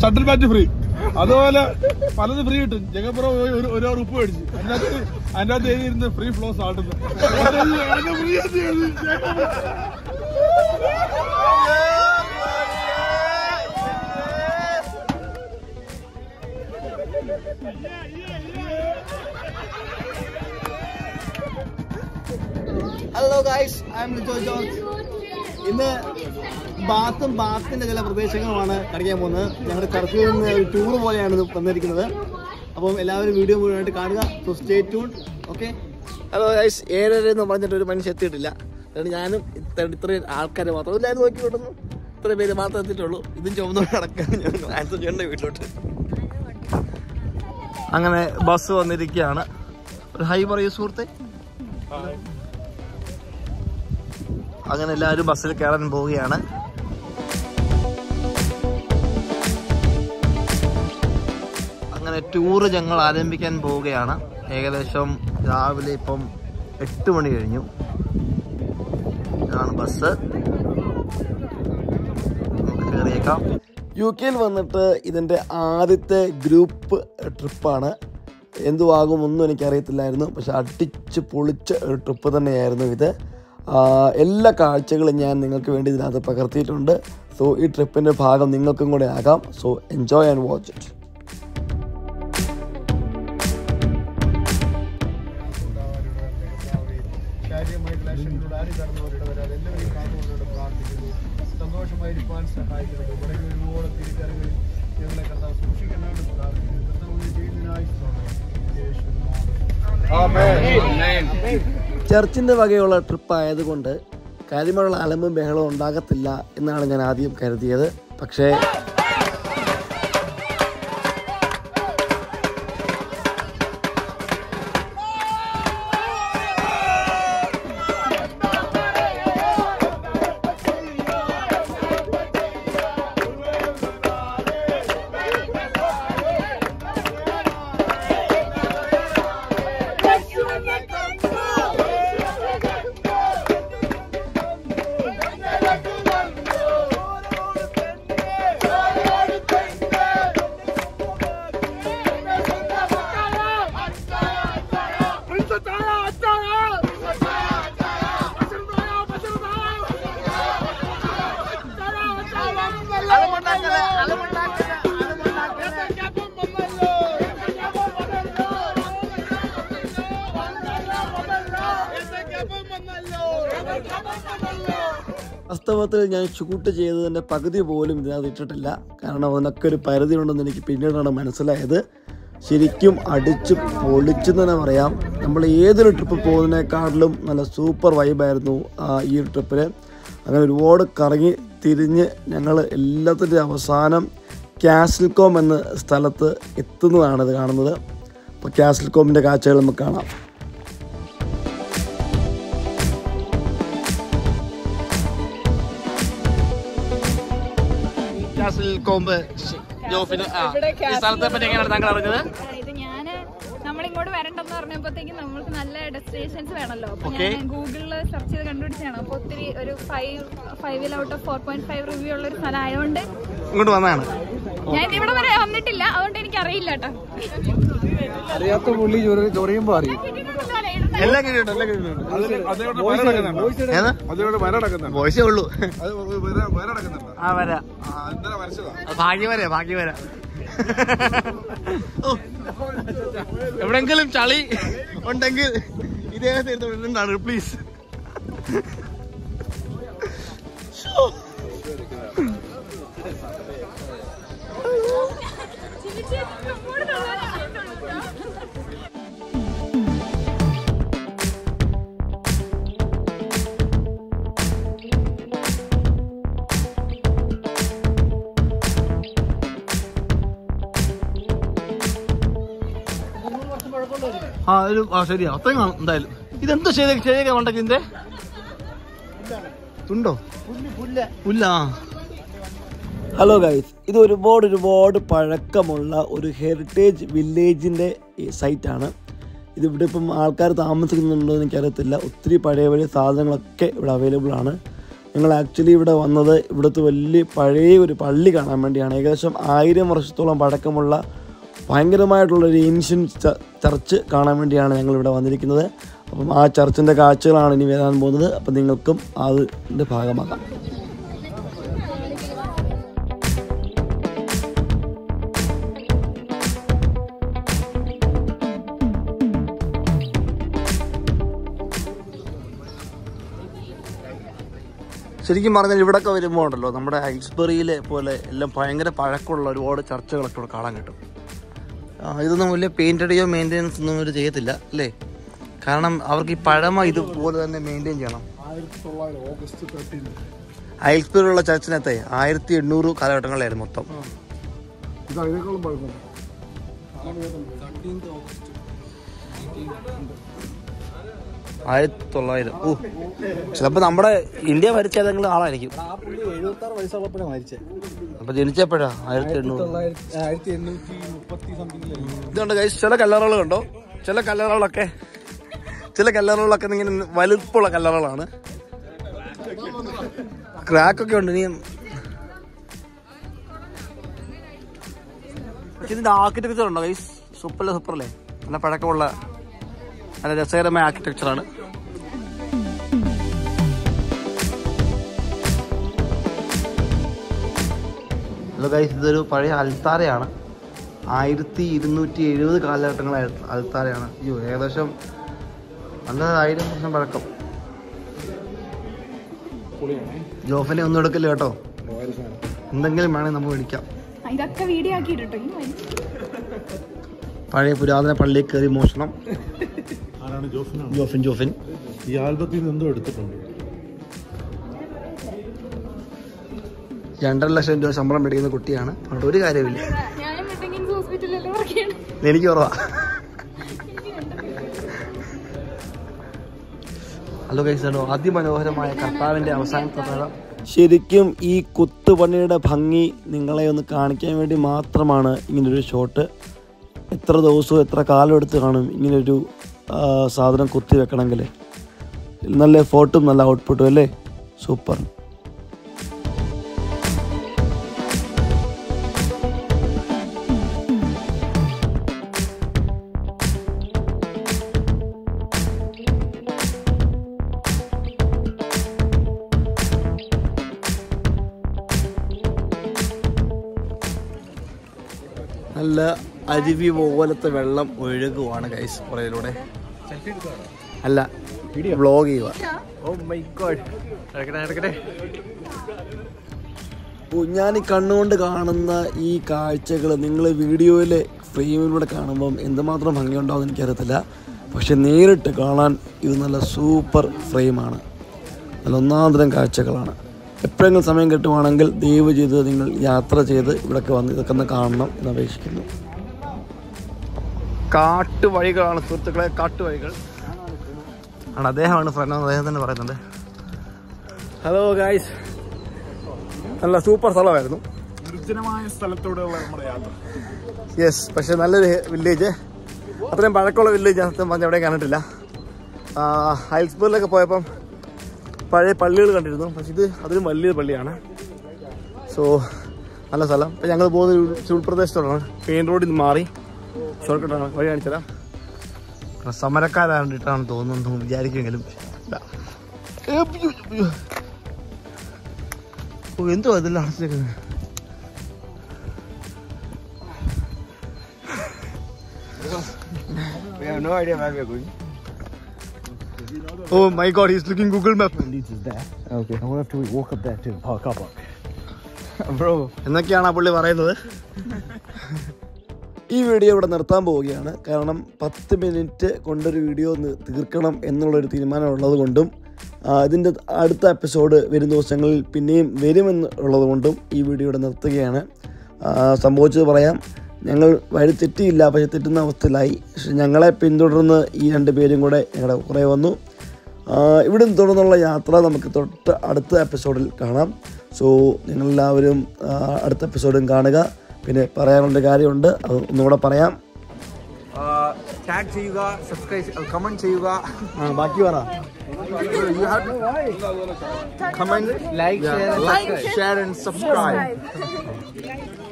Shuttle bat free അതുപോലെ പലത് free കിട്ടും ജഗപ്പുറം പോയി ഒരു ഒരു hour ഉപ്പ് മേടിച്ചു അതിനകത്ത് അതിന്റെ അകത്ത് എഴുതിയിരുന്ന് free flow salt free hello guys I am Lijo George ഇന്ന് ബാത്തും ബാത്തിന്റെ ചില പ്രദേശങ്ങളുമാണ് കാണിക്കാൻ പോകുന്നത് ഞങ്ങളുടെ കർഫ്യൂവിൽ നിന്ന് ഒരു ടൂർ പോലെയാണ് ഇത് വന്നിരിക്കുന്നത് അപ്പം എല്ലാവരും വീഡിയോ മുഴുവനായിട്ട് കാണുക so stay tune okay hello guys ഏഴര എന്ന് പറഞ്ഞിട്ട് ഒരു മനുഷ്യൻ എത്തിയിട്ടില്ല അതുകൊണ്ട് ഞാനും ഇത്ര ഇത്രയും ആൾക്കാരെ മാത്രം എല്ലാവരും നോക്കി വിടുന്നു ഇത്രയും പേര് മാത്രമേ എത്തിയിട്ടുള്ളൂ ഇതും ചുമന്നു നടക്കാൻ ഞാൻ ആൻസർ ചെയ്യേണ്ട വീട്ടിലോട്ട് അങ്ങനെ ബസ് വന്നിരിക്കുകയാണ് ഒരു ഹൈ പറയൂ സുഹൃത്തെ അങ്ങനെ എല്ലാവരും ബസ്സിൽ കയറാൻ പോവുകയാണ് അങ്ങനെ ടൂറ് ഞങ്ങൾ ആരംഭിക്കാൻ പോവുകയാണ് ഏകദേശം രാവിലെ ഇപ്പം എട്ട് മണി കഴിഞ്ഞു ഇതാണ് ബസ് നമുക്ക് കയറിയേക്കാം യു കെയിൽ വന്നിട്ട് ഇതിൻ്റെ ആദ്യത്തെ ഗ്രൂപ്പ് ട്രിപ്പാണ് എന്തുവാകും ഒന്നും എനിക്കറിയത്തില്ലായിരുന്നു പക്ഷെ അടിച്ച് പൊളിച്ച ഒരു ട്രിപ്പ് തന്നെയായിരുന്നു ഇത് ആ, എല്ലാ കാഴ്ചകളും ഞാൻ നിങ്ങൾക്ക് വേണ്ടി ഇതിനകത്ത് പകർത്തിയിട്ടുണ്ട് സോ ഈ ട്രിപ്പിൻ്റെ ഭാഗം നിങ്ങൾക്കും കൂടെ ആകാം so enjoy and watch it ശാരീരികമായിട്ടുള്ള ആശങ്കകളോട് ആരും കടന്നവരുടെ വരാതെ എല്ലാവരെയും കാത്തുകൊണ്ടുകൊണ്ട് പ്രാർത്ഥിക്കുന്നു സന്തോഷമായിരിക്കാൻ സഹായിക്കുന്നത് ഇവിടെ ഒരുപാട് തിരിച്ചറിവുകൾ ഞങ്ങളെ കർത്താവ് സൂക്ഷിക്കാനാണ് പ്രാർത്ഥിക്കുന്നത് കർത്താവ് ചെയ്യുന്നതിനായി ചർച്ചിൻ്റെ വകയുള്ള ട്രിപ്പ് ആയതുകൊണ്ട് കാര്യമുള്ള അലമ്പും ബഹളവും ഉണ്ടാകത്തില്ല എന്നാണ് ഞാൻ ആദ്യം കരുതിയത് പക്ഷേ വാസ്തവത്തിൽ ഞാൻ ഷൂട്ട് ചെയ്തതിൻ്റെ പകുതി പോലും ഇതിനകത്ത് ഇട്ടിട്ടില്ല കാരണം അതിനൊക്കെ ഒരു പരിധി ഉണ്ടെന്ന് എനിക്ക് പിന്നീടാണ് മനസ്സിലായത് ശരിക്കും അടിച്ച് പൊളിച്ചു തന്നെ പറയാം നമ്മൾ ഏതൊരു ട്രിപ്പ് പോകുന്നതിനേക്കാട്ടിലും നല്ല സൂപ്പർ വൈബായിരുന്നു ആ ഈ ഒരു ട്രിപ്പിൽ അങ്ങനെ ഒരുപാട് കറങ്ങി തിരിഞ്ഞ് ഞങ്ങൾ എല്ലാത്തിൻ്റെ അവസാനം കാസിൽകോം എന്ന സ്ഥലത്ത് എത്തുന്നതാണ് ഇത് കാണുന്നത് അപ്പോൾ കാസിൽകോമിൻ്റെ കാഴ്ചകൾ നമുക്ക് കാണാം കാസിൽ കോമ്പ് ജോഫിന് ആ, ഈ സ്ഥലത്തെ പറ്റി എങ്ങനെയാണ് താങ്കൾ അറിഞ്ഞത് ഇത് ഞാന് നമ്മളിങ്ങോട്ട് വരണ്ടെന്ന് പറഞ്ഞപ്പോഴത്തേക്കും നമ്മൾക്ക് നല്ല ഡെസ്റ്റിനേഷൻസ് വേണമല്ലോ അപ്പൊ Okay. ഞാൻ ഗൂഗിളിൽ സെർച്ച് ചെയ്ത് കണ്ടുപിടിച്ചാണ് അപ്പൊ ഒത്തിരി ഒരു ഫൈവ് ഫൈവിൽ out of four point five review ഉള്ള ഒരു സ്ഥലം ആയതുകൊണ്ട് ഇങ്ങോട്ട് വന്നതാണ് ഞാൻ ഇവിടെ വരെ വന്നിട്ടില്ല അതുകൊണ്ട് എനിക്ക് അറിയില്ല കേട്ടോ അറിയാത്ത പുള്ളി ചൊറിയുമ്പോ അറിയും എല്ലാം കഴിയുണ്ട് എല്ലാം കഴിയുണ്ട് അതേപോലെ വരടക്കുന്നുണ്ട് ഏതാ അതേപോലെ വരടക്കുന്നുണ്ട് വോയിസേ ഉള്ളൂ അത് വരടക്കുന്നുണ്ട് ആ വരാ എന്താ വരച്ചതാ ഭാഗ്യവരാ ഭാഗ്യവരാ ഓ, എവിടെങ്കിലും ചളി ഉണ്ടെങ്കിൽ ഇദ്ദേഹത്തെ എടുത്ത് വിടുന്നതാണ് പ്ലീസ് ആ ഒരു ആ ശരിയാ അത്രയും കാണും എന്തായാലും ഇതെന്തോ ചെയ്ത ചെയ്തേക്കാൻ ഉണ്ടെങ്കിൽ ഇതിന്റെ തുണ്ടോ പുല്ല ഹലോ ഗൈസ് ഇത് ഒരുപാട് ഒരുപാട് പഴക്കമുള്ള ഒരു ഹെറിറ്റേജ് വില്ലേജിൻ്റെ സൈറ്റാണ് ഇതിവിടെ ഇപ്പം ആൾക്കാർ താമസിക്കുന്നുണ്ടോ എന്ന് എനിക്കറിയത്തില്ല ഒത്തിരി പഴയ പഴയ സാധനങ്ങളൊക്കെ ഇവിടെ അവൈലബിൾ ആണ് ഞങ്ങൾ ആക്ച്വലി ഇവിടെ വന്നത് ഇവിടുത്തെ വലിയ പഴയ ഒരു പള്ളി കാണാൻ വേണ്ടിയാണ് ഏകദേശം ആയിരം വർഷത്തോളം പഴക്കമുള്ള ഭയങ്കരമായിട്ടുള്ളൊരു ഏൻഷ്യൻ ചർച്ച് കാണാൻ വേണ്ടിയാണ് ഞങ്ങൾ ഇവിടെ വന്നിരിക്കുന്നത് അപ്പം ആ ചർച്ചിൻ്റെ കാഴ്ചകളാണ് ഇനി വരാൻ പോകുന്നത് അപ്പം നിങ്ങൾക്കും അതിൻ്റെ ഭാഗമാകാം ശരിക്കും പറഞ്ഞാൽ ഇവിടെയൊക്കെ വരുമ്പോൾ ഉണ്ടല്ലോ നമ്മുടെ ഐസ്ബറിയിലെ പോലെ എല്ലാം ഭയങ്കര പഴക്കമുള്ള ഒരുപാട് ചർച്ചകളൊക്കെ ഇവിടെ കാണാൻ കിട്ടും ആ, ഇതൊന്നും വലിയ പെയിൻ്റ് അടിയോ മെയിൻ്റെനൻസ് ഒന്നും ഇവർ ചെയ്യത്തില്ല അല്ലേ കാരണം അവർക്ക് ഈ പഴമ ഇതുപോലെ തന്നെ മെയിൻറ്റെയിൻ ചെയ്യണം ആയിരത്തി തൊള്ളായിരം ഓഗസ്റ്റ് തേർട്ടീൻ ഐസ്ബറിയിലുള്ള ചർച്ചിനകത്തെ ആയിരത്തി എണ്ണൂറ് കാലഘട്ടങ്ങളായിരുന്നു മൊത്തം ഇത് അതിനേക്കാളും പഴക്കം ആയിരത്തി തൊള്ളായിരം ഓ ചിലപ്പോൾ നമ്മുടെ ഇന്ത്യ ഭരിച്ച ഏതെങ്കിലും ആളായിരിക്കും ആ പുള്ളി എഴുപത്തി ആറ് വയസ്സുള്ളപ്പോഴാണ് മരിച്ചത് അപ്പോൾ ജനിച്ചപ്പോഴാ ആയിരത്തി എണ്ണൂറ് തൊള്ളായിരത്തി ആയിരത്തി എണ്ണൂറ്റി മുപ്പത്തി സംതിങ്ങിലായിരുന്നു ഇതുണ്ട് ഗൈസ് ചില കല്ലറകൾ കണ്ടോ ചില കല്ലറകളൊക്കെ ചില കല്ലറകളൊക്കെ ഇങ്ങനെ വലുപ്പമുള്ള കല്ലറകളാണ് ക്രാക്കൊക്കെ ഉണ്ട് ഇനി പക്ഷെ ഇതിന്റെ ആർക്കിടെക്ചർ ഉണ്ടോ ഗൈസ് സൂപ്പർ സൂപ്പർ അല്ലേ നല്ല പഴക്കമുള്ള നല്ല രസകരമായ ആർക്കിടെക്ചറാണ് ഹലോ ഗൈസ് ഇതൊരു പഴയ അൽത്താരയാണ് ആയിരത്തി ഇരുന്നൂറ്റി എഴുപത് കാലഘട്ടങ്ങളായ അൽത്താരയാണ് അയ്യോ ഏകദേശം നല്ല ആയിരം വർഷം പഴക്കം ജോഫനെ ഒന്നും എടുക്കില്ല കേട്ടോ എന്തെങ്കിലും വേണമെങ്കിൽ നമുക്ക് മേടിക്കാം ഇതൊക്കെ വീഡിയോ ആക്കിയിട്ടോ ഇനി വരും. പഴയ പുരാതന പള്ളിയിൽ കയറി മോഷണം ആരാണ് ജോഫിനാണ് ജോഫിൻ ജോഫിൻ ഈ ആൽബത്തിൽ നിന്ന് എന്തോ എടുത്തിട്ടുണ്ട് രണ്ടര ലക്ഷം രൂപ ശമ്പളം മേടിക്കുന്ന കുട്ടിയാണ് അതുകൊണ്ട് ഒരു കാര്യമില്ല ഞാനും മെഡിക്കൽ ഹോസ്പിറ്റലിൽ വർക്ക് ചെയ്യണം എനിക്ക് കുറവാ ഹലോ കൈസാണോ അതിമനോഹരമായ കർത്താവിൻ്റെ അവസാനത്തെ പഴം ശരിക്കും ഈ കുത്തുപണിയുടെ ഭംഗി നിങ്ങളെ ഒന്ന് കാണിക്കാൻ വേണ്ടി മാത്രമാണ് ഇങ്ങനൊരു ഷോട്ട് എത്ര ദിവസവും എത്ര കാലം എടുത്ത് കാണും ഇങ്ങനൊരു ആ, സാധനം കുത്തി വെക്കണമെങ്കിൽ നല്ല എഫോർട്ടും നല്ല ഔട്ട്പുട്ടും അല്ലേ സൂപ്പർ നല്ല അരുവി പോലത്തെ വെള്ളം ഒഴുകുവാണ് ഗൈസ് പുറയിലൂടെ അല്ല വ്ളോഗ് ചെയ്യുക ഓ മൈ ഗോഡ് എടുക്കട്ടെ എടുക്കട്ടെ ഓ, ഞാൻ ഈ കണ്ണുകൊണ്ട് കാണുന്ന ഈ കാഴ്ചകൾ നിങ്ങൾ വീഡിയോയിലെ ഫ്രെയിമിലൂടെ കാണുമ്പം എന്തുമാത്രം ഭംഗിയുണ്ടാവും എനിക്കറിയത്തില്ല പക്ഷെ നേരിട്ട് കാണാൻ ഇത് നല്ല സൂപ്പർ ഫ്രെയിമാണ് നല്ല ഒന്നാന്തരം കാഴ്ചകളാണ് എപ്പോഴെങ്കിലും സമയം കിട്ടുവാണെങ്കിൽ ദയവ് ചെയ്ത് നിങ്ങൾ യാത്ര ചെയ്ത് ഇവിടെയൊക്കെ വന്ന് ഇതൊക്കെ ഒന്ന് കാണണം എന്ന് അപേക്ഷിക്കുന്നു കാട്ടുവഴികളാണ് സുഹൃത്തുക്കളെ കാട്ടുവഴികൾ ആണ് അദ്ദേഹമാണ് ഫ്രണ്ട് അദ്ദേഹം തന്നെ പറയുന്നുണ്ട് ഹലോ ഗായ്സ് നല്ല സൂപ്പർ സ്ഥലമായിരുന്നു നിർജ്ജനമായ സ്ഥലത്തൂടെയുള്ള നമ്മുടെ യാത്ര യെസ് പക്ഷേ നല്ലൊരു വില്ലേജ് അത്രയും പഴക്കമുള്ള വില്ലേജ് ഞാൻ സത്യം പറഞ്ഞ എവിടെയും കണ്ടിട്ടില്ല ഹൈൽസ്ബർഗിലൊക്കെ പോയപ്പം പഴയ പള്ളികൾ കണ്ടിരുന്നു പക്ഷെ ഇത് അതിലും വലിയൊരു പള്ളിയാണ് സോ നല്ല സ്ഥലം ഇപ്പം ഞങ്ങൾ പോകുന്ന ഒരു ചുൾപ്രദേശത്തോടാണ് മെയിൻ റോഡിൽ നിന്ന് മാറി ഷോർട്ട് കട്ടാണ് വഴി കാണിച്ചുതരാം സമരക്കാരാണ്ടിട്ടാണ് തോന്നുന്നു വിചാരിക്കുമെങ്കിലും ഇല്ല. ഏ, അയ്യോ, അയ്യോ. ഓ എന്തോ ഇതെല്ലാം അടച്ചേക്കുന്നത് We have no idea where we are going. Oh my god, he's looking Google Map. Leads is there. Okay. And we'll have to walk up there to park car park. Bro. എന്നൊക്കെയാണ് ആ പുള്ളി പറയുന്നത് ഈ video ഇവിടെ നിർത്താൻ പോവുകയാണ് കാരണം പത്ത് മിനിറ്റ് കൊണ്ടൊരു വീഡിയോ ഒന്ന് തീർക്കണം എന്നുള്ളൊരു തീരുമാനം ഉള്ളത് കൊണ്ടും ഇതിൻ്റെ അടുത്ത എപ്പിസോഡ് വരും ദിവസങ്ങളിൽ പിന്നെയും വരുമെന്നുള്ളത് കൊണ്ടും ഈ വീഡിയോ ഇവിടെ നിർത്തുകയാണ് ആ, സംഭവിച്ചത് പറയാം ഞങ്ങൾ വഴി തെറ്റിയില്ല പക്ഷെ തെറ്റുന്ന അവസ്ഥയിലായി പക്ഷെ ഞങ്ങളെ പിന്തുടർന്ന് ഈ രണ്ട് പേരും കൂടെ ഞങ്ങളുടെ കുറേ വന്നു ആ, ഇവിടുന്ന് തുടർന്നുള്ള യാത്ര നമുക്ക് തൊട്ട് അടുത്ത എപ്പിസോഡിൽ കാണാം സോ നിങ്ങളെല്ലാവരും ആ, അടുത്ത എപ്പിസോഡും കാണുക പിന്നെ പറയാനുള്ള കാര്യമുണ്ട് അത് ഒന്നുകൂടെ പറയാം Uh, ടാഗ് ചെയ്യുക സബ്സ്ക്രൈബ് കമന്റ് ചെയ്യുക ആ ബാക്കി പറ comment like share and subscribe